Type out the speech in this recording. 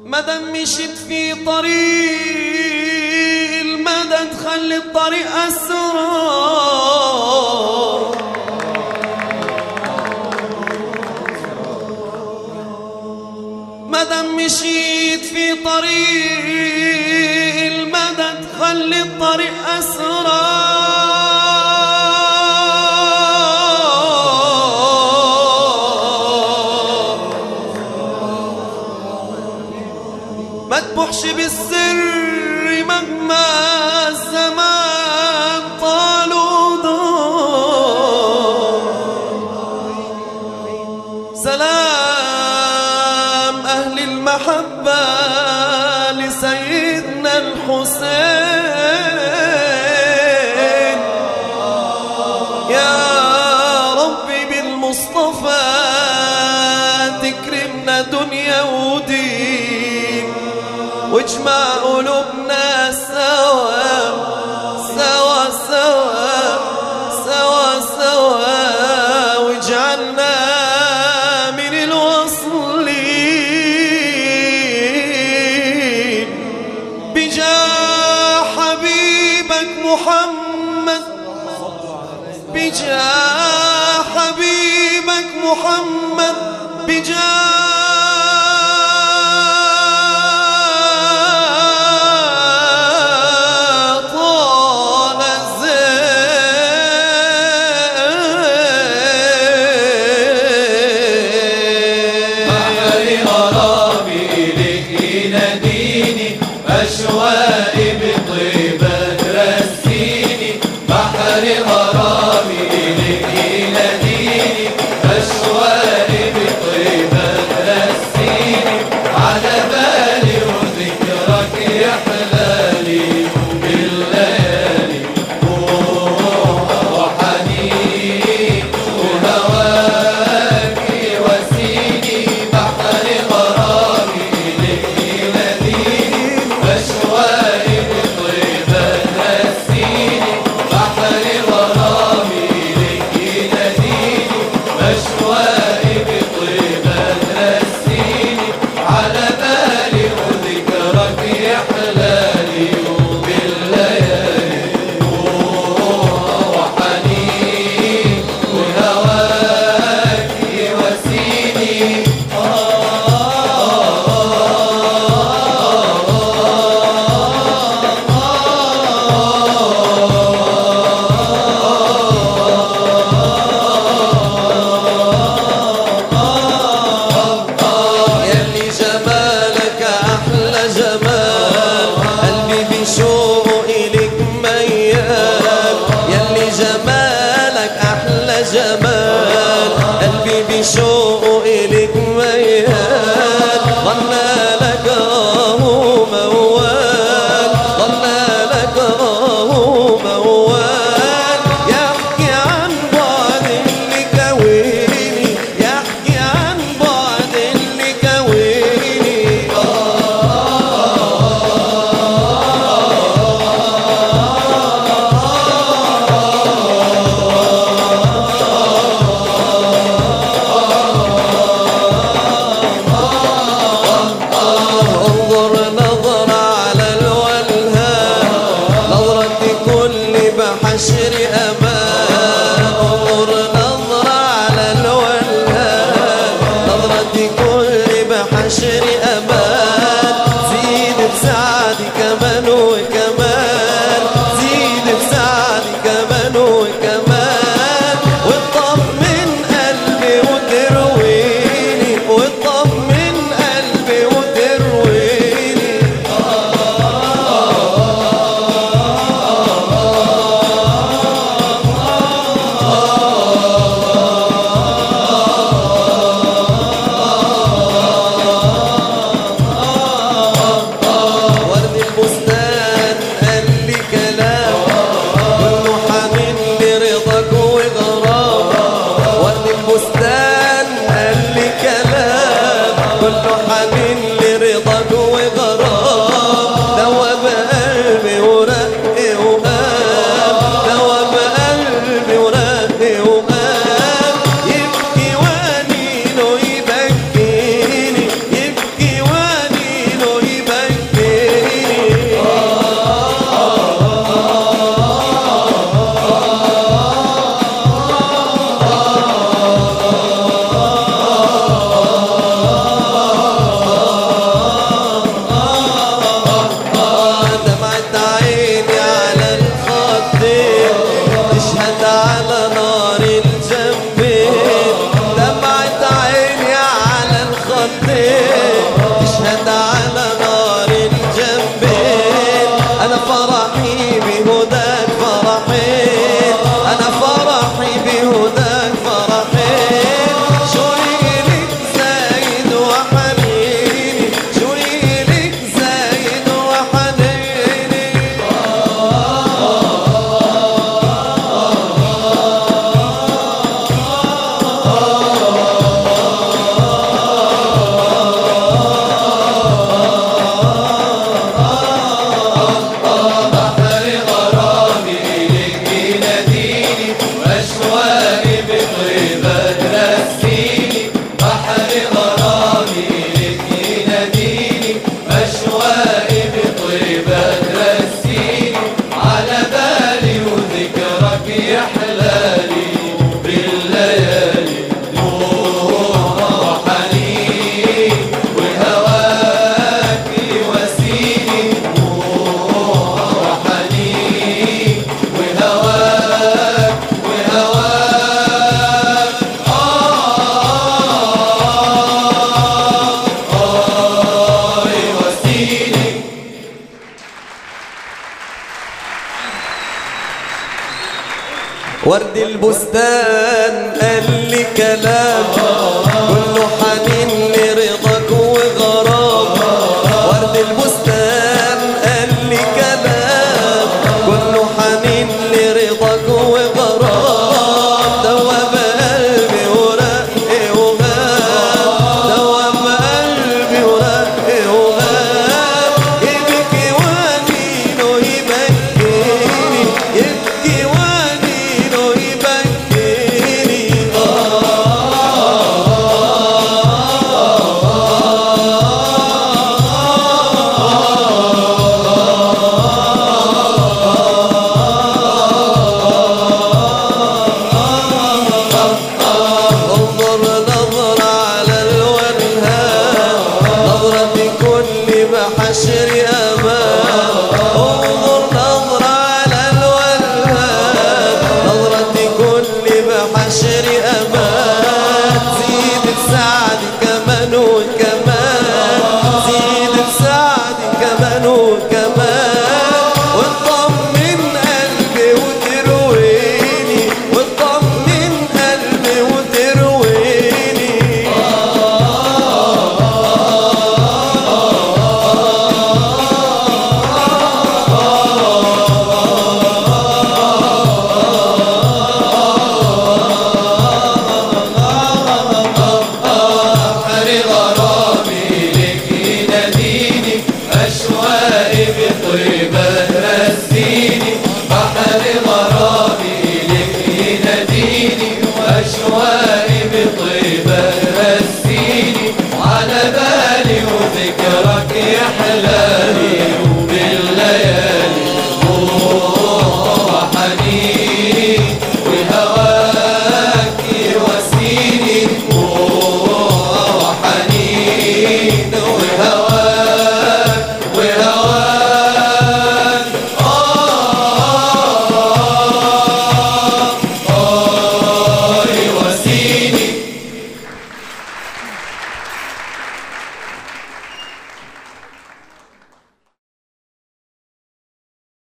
مدام مشيت في طريق المدى تخلي الطريق أسرار مدام مشيت في طريق المدى تخلي الطريق أسرار ما تبوحش بالسر مهما الزمان طال ودار سلام أهل المحبة لسيدنا الحسين يا ربي بالمصطفى تكرمنا دنيا ودين واجمع قلوبنا سوا سوا سوا سوا سوا واجعلنا من الوصلين بجاه حبيبك محمد بجاه حبيبك محمد بجاه طه الزين بحر غرامي إليك يناديني أشواقي بطيبة ترسيني بحر غرامي إليك يناديني أشواقي بطيبة ترسيني على بالي وذكرك يا حلالي بالليالي وحنين وهواك وسيني بحر غرامي إليك يناديني أشواقي بطيبة ترسيني بحر غرامي إليك يناديني أشواقي بطيبة ترسيني على بالي وذكرك يا حلالي وبالليالي وحنين وهواك يواسيني يلي جمالك أحلى جمال قلبي بشوق إليك ميال يلي جمالك أحلى جمال قلبي بشوق إليك ميال ظنا لك آه موال ظنا لك آه موال يحكي عن بعد اللي كويني يحكي عن بعد اللي كويني انظر نظرة على الولهان نظرة كل بحشر أمان انظر نظرة على الولهان نظرة كل بحشر أمان زيد بسعدي كمان وكمان زيد بسعدي كمان وكمان واطمن قلبي وترويني واطمن قلبي وترويني ورد البستان قال لي كلام كله حنين لرضاك وغرام ورد البستان قال لي كلام كله حنين لرضاك وغرام دوب قلبي ورقي وقام دوب قلبي ورقي وقام يبكي وانينه يبكيني يبكي وانينه ورد البستان قال